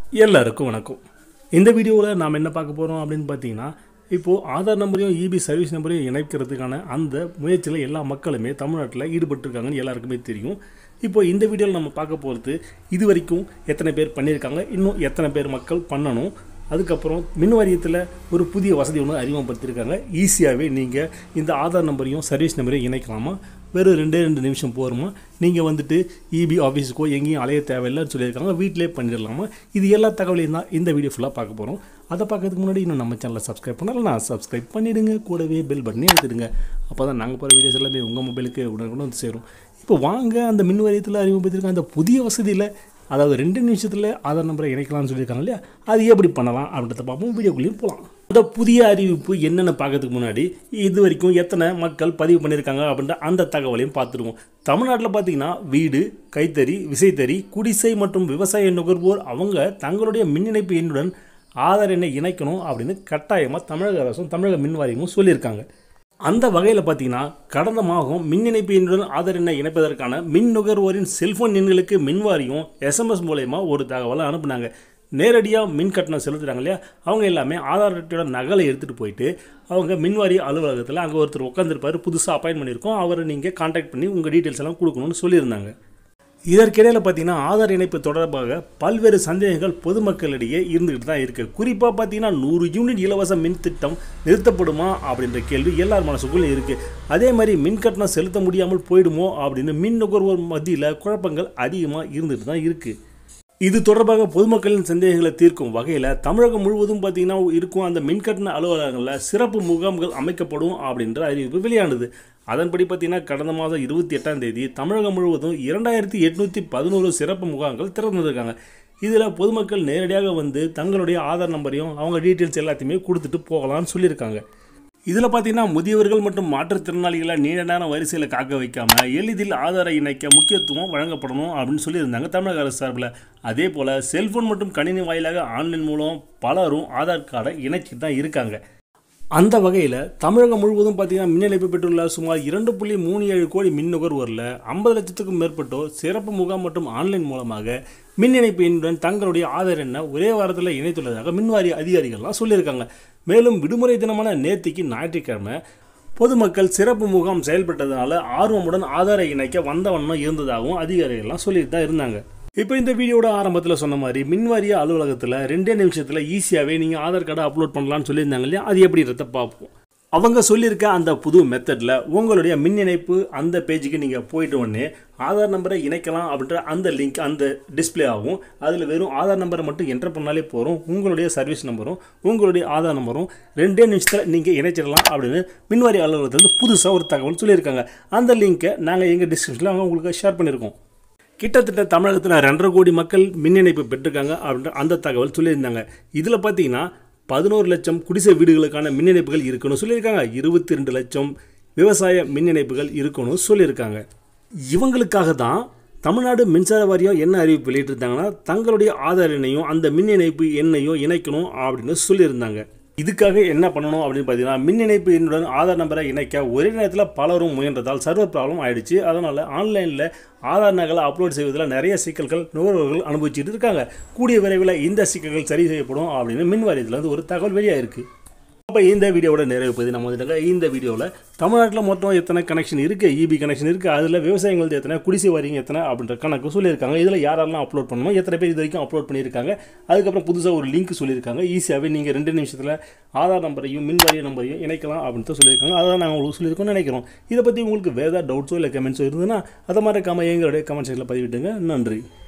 எல்லாருக்கும் வணக்கம் இந்த வீடியோவில் நாம் என்ன பார்க்க போகிறோம் அப்படின்னு பார்த்தீங்கன்னா இப்போது ஆதார் நம்பரையும் இபி சர்வீஸ் நம்பரையும் இணைக்கிறதுக்கான அந்த முயற்சியில் எல்லா மக்களுமே தமிழ்நாட்டில் ஈடுபட்டிருக்காங்கன்னு எல்லாருக்குமே தெரியும் இப்போ இந்த வீடியோவில் நம்ம பார்க்க போகிறது இது வரைக்கும் எத்தனை பேர் பண்ணியிருக்காங்க இன்னும் எத்தனை பேர் மக்கள் பண்ணணும் அதுக்கப்புறம் மின் வாரியத்தில் ஒரு புதிய வசதி ஒன்று அறிமுகப்படுத்தியிருக்காங்க ஈஸியாகவே நீங்கள் இந்த ஆதார் நம்பரையும் சர்வீஸ் நம்பரையும் இணைக்கலாமா வெறும் ரெண்டே ரெண்டு நிமிஷம் போருமா நீங்கள் வந்துட்டு இபி ஆஃபீஸுக்கோ எங்கேயும் அலைய தேவையில்லைன்னு சொல்லியிருக்காங்க வீட்டிலே பண்ணிடலாமா இது எல்லா தகவலையும் தான் இந்த வீடியோ ஃபுல்லாக பார்க்க போகிறோம் அதை பார்க்கறதுக்கு முன்னாடி இன்னும் நம்ம சேனலை சப்ஸ்கிரைப் பண்ணலாம் நான் சப்ஸ்கிரைப் பண்ணிவிடுங்க கூடவே பெல் பட்டனே எடுத்துடுங்க அப்போ தான் நாங்கள் போகிற வீடியோஸ் எல்லாமே உங்கள் மொபைலுக்கு உடனுக்குடன் வந்து சேரும் இப்போ வாங்க அந்த மின் வாரியத்தில் அறிமுகப்படுத்தியிருக்க அந்த புதிய வசதியில் அதாவது ரெண்டு நிமிஷத்தில் ஆதார் நம்பரை இணைக்கலாம்னு சொல்லியிருக்காங்க இல்லையா அது எப்படி பண்ணலாம் அப்படின்றத பார்ப்போம் வீடியோக்குள்ளேயும் போகலாம் அந்த புதிய அறிவிப்பு என்னென்னு பார்க்கறதுக்கு முன்னாடி இது வரைக்கும் எத்தனை மக்கள் பதிவு பண்ணியிருக்காங்க அப்படின்ற அந்த தகவலையும் பார்த்துருவோம் தமிழ்நாட்டில் பார்த்தீங்கன்னா வீடு கைத்தறி விசைத்தறி குடிசை மற்றும் விவசாய நுகர்வோர் அவங்க தங்களுடைய மின் இணைப்பு எண்ணுடன் ஆதார் எண்ணை இணைக்கணும் அப்படின்னு கட்டாயமாக தமிழக அரசும் தமிழக மின் வாரியமும் சொல்லியிருக்காங்க அந்த வகையில் பார்த்தீங்கன்னா கடந்த மாதம் மின் இணைப்பு எண்ணுடன் ஆதார் எண்ணை இணைப்பதற்கான மின் நுகர்வோரின் செல்போன் எண்களுக்கு மின் வாரியம் எஸ்எம்எஸ் மூலயமா ஒரு தகவலை அனுப்புனாங்க நேரடியாக மின் கட்டணம் செலுத்துகிறாங்க இல்லையா அவங்க எல்லாமே ஆதார் அட்டையோட நகலை எடுத்துகிட்டு போயிட்டு அவங்க மின்வாரிய அலுவலகத்தில் அங்கே ஒருத்தர் உட்காந்துருப்பார் புதுசாக அப்பாயின் பண்ணியிருக்கோம் அவரை நீங்கள் காண்டாக்ட் பண்ணி உங்கள் டீட்டெயில்ஸ் எல்லாம் கொடுக்கணும்னு சொல்லியிருந்தாங்க இதற்கிடையில் பார்த்தீங்கன்னா ஆதார் இணைப்பு தொடர்பாக பல்வேறு சந்தேகங்கள் பொதுமக்களிடையே இருந்துகிட்டு தான் இருக்குது குறிப்பாக பார்த்தீங்கன்னா நூறு யூனிட் இலவச மின் திட்டம் நிறுத்தப்படுமா அப்படின்ற கேள்வி எல்லார் மனசுக்குள்ளே இருக்குது அதே மாதிரி மின் கட்டணம் செலுத்த முடியாமல் போயிடுமோ அப்படின்னு மின் நுகர்வோர் மத்தியில் குழப்பங்கள் அதிகமாக இருந்துகிட்டு தான் இருக்குது இது தொடர்பாக பொதுமக்களின் சந்தேகங்களை தீர்க்கும் வகையில் தமிழகம் முழுவதும் பார்த்தீங்கன்னா இருக்கும் அந்த மின்கட்டண அலுவலகங்களில் சிறப்பு முகாம்கள் அமைக்கப்படும் அப்படின்ற அறிவிப்பு வெளியானது அதன்படி பார்த்தீங்கன்னா கடந்த மாதம் இருபத்தி எட்டாம் தேதி தமிழகம் முழுவதும் இரண்டாயிரத்தி எட்நூற்றி பதினோரு சிறப்பு முகாம்கள் திறந்துருக்காங்க இதில் பொதுமக்கள் நேரடியாக வந்து தங்களுடைய ஆதார் நம்பரையும் அவங்க டீட்டெயில்ஸ் எல்லாத்தையுமே கொடுத்துட்டு போகலாம்னு சொல்லியிருக்காங்க இதில் பார்த்தீங்கன்னா முதியவர்கள் மற்றும் மாற்றுத்திறனாளிகளை நீண்ட நேரம் வரிசையில் காக்க வைக்காம எளிதில் ஆதாரை இணைக்க முக்கியத்துவம் வழங்கப்படணும் அப்படின்னு சொல்லியிருந்தாங்க தமிழக அரசு சார்பில் அதே போல் செல்போன் மற்றும் கணினி வாயிலாக ஆன்லைன் மூலம் பலரும் ஆதார் கார்டை இணைச்சிட்டு தான் இருக்காங்க அந்த வகையில் தமிழகம் முழுவதும் பார்த்தீங்கன்னா மின் இணைப்பு பெற்றுள்ள சுமார் இரண்டு புள்ளி மூணு ஏழு கோடி மின் நுகர்வோரில் ஐம்பது லட்சத்துக்கும் மேற்பட்டோர் சிறப்பு முகாம் மற்றும் ஆன்லைன் மூலமாக மின் இணைப்பு எண்ணுடன் தங்களுடைய ஆதார் எண்ணை ஒரே வாரத்தில் இணைத்துள்ளதாக மின்வாரிய அதிகாரிகள்லாம் சொல்லியிருக்காங்க மேலும் விடுமுறை தினமான நேத்திக்கு ஞாயிற்றுக்கிழமை பொதுமக்கள் சிறப்பு முகாம் செயல்பட்டதுனால ஆர்வமுடன் ஆதாரை இணைக்க வந்த வண்ணம் இருந்ததாகவும் அதிகாரிகள்லாம் சொல்லிட்டு தான் இருந்தாங்க இப்போ இந்த வீடியோட ஆரம்பத்தில் சொன்ன மாதிரி மின்வாரிய அலுவலகத்தில் ரெண்டே நிமிஷத்தில் ஈஸியாகவே நீங்கள் ஆதார் கார்டை அப்லோட் பண்ணலாம்னு சொல்லியிருந்தாங்க இல்லையா அது எப்படின்றத பார்ப்போம் அவங்க சொல்லியிருக்க அந்த புது மெத்தடில் உங்களுடைய மின் இணைப்பு அந்த பேஜுக்கு நீங்கள் போயிட்டு உடனே ஆதார் நம்பரை இணைக்கலாம் அப்படின்ற அந்த லிங்க் அந்த டிஸ்பிளே ஆகும் அதில் வெறும் ஆதார் நம்பரை மட்டும் என்டர் பண்ணாலே போகிறோம் உங்களுடைய சர்வீஸ் நம்பரும் உங்களுடைய ஆதார் நம்பரும் ரெண்டே நிமிஷத்தில் நீங்கள் இணைச்சிடலாம் அப்படின்னு மின்வாரிய அலுவலகத்தில் புதுசாக ஒரு தகவல் சொல்லியிருக்காங்க அந்த லிங்க்கை நாங்கள் எங்கள் டிஸ்கிரிப்ஷனில் அவங்க உங்களுக்கு ஷேர் பண்ணியிருக்கோம் கிட்டத்தட்ட தமிழகத்தில் ரெண்டரை கோடி மக்கள் மின் இணைப்பு பெற்றிருக்காங்க அப்படின்ற அந்த தகவல் சொல்லியிருந்தாங்க இதில் பார்த்தீங்கன்னா பதினோரு லட்சம் குடிசை வீடுகளுக்கான மின் இணைப்புகள் இருக்கணும் சொல்லியிருக்காங்க இருபத்தி ரெண்டு லட்சம் விவசாய மின் இணைப்புகள் இருக்கணும் சொல்லியிருக்காங்க இவங்களுக்காக தான் தமிழ்நாடு மின்சார வாரியம் என்ன அறிவிப்பு வெளியிட்டிருந்தாங்கன்னா தங்களுடைய ஆதார் எண்ணையும் அந்த மின் இணைப்பு எண்ணையும் இணைக்கணும் அப்படின்னு சொல்லியிருந்தாங்க இதுக்காக என்ன பண்ணணும் அப்படின்னு பார்த்தீங்கன்னா மின் இணைப்பு எண்ணுடன் ஆதார் நம்பரை இணைக்க ஒரே நேரத்தில் பலரும் முயன்றதால் சர்வர் ப்ராப்ளம் ஆயிடுச்சு அதனால் ஆன்லைனில் ஆதார் நகலை அப்லோட் செய்வதில் நிறைய சிக்கல்கள் நுகர்வோர்கள் அனுபவிச்சுட்டு இருக்காங்க கூடிய விரைவில் இந்த சிக்கல்கள் சரி செய்யப்படும் அப்படின்னு மின் வாரியத்துலேருந்து ஒரு தகவல் வெளியாயிருக்கு அப்போ இந்த வீடியோவோட நிறைவு பகுதி நம்ம வந்துட்டாங்க இந்த வீடியோவில் தமிழ்நாட்டில் மொத்தம் எத்தனை கனெக்ஷன் இருக்குது இபி கனெக்ஷன் இருக்குது அதில் விவசாயிகள் எத்தனை குடிசை வாரியம் எத்தனை அப்படின்ற கணக்கு சொல்லியிருக்காங்க இதில் யாரெல்லாம் அப்லோட் பண்ணணும் எத்தனை பேர் இது வரைக்கும் அப்லோட் பண்ணியிருக்காங்க அதுக்கப்புறம் புதுசாக ஒரு லிங்க் சொல்லியிருக்காங்க ஈஸியாகவே நீங்கள் ரெண்டு நிமிஷத்தில் ஆதார் நம்பரையும் மின் வாரிய நம்பரையும் இணைக்கலாம் அப்படின்னு சொல்லியிருக்காங்க அதான் நாங்கள் உங்களுக்கு சொல்லியிருக்கோம்னு நினைக்கிறோம் இதை பற்றி உங்களுக்கு வேறு ஏதாவது டவுட்ஸோ இல்லை கமெண்ட்ஸோ இருந்ததுன்னா அதை மாதிரி கம எங்களுடைய கமெண்ட் செக்ஷனில் பதிவிட்டுங்க நன்றி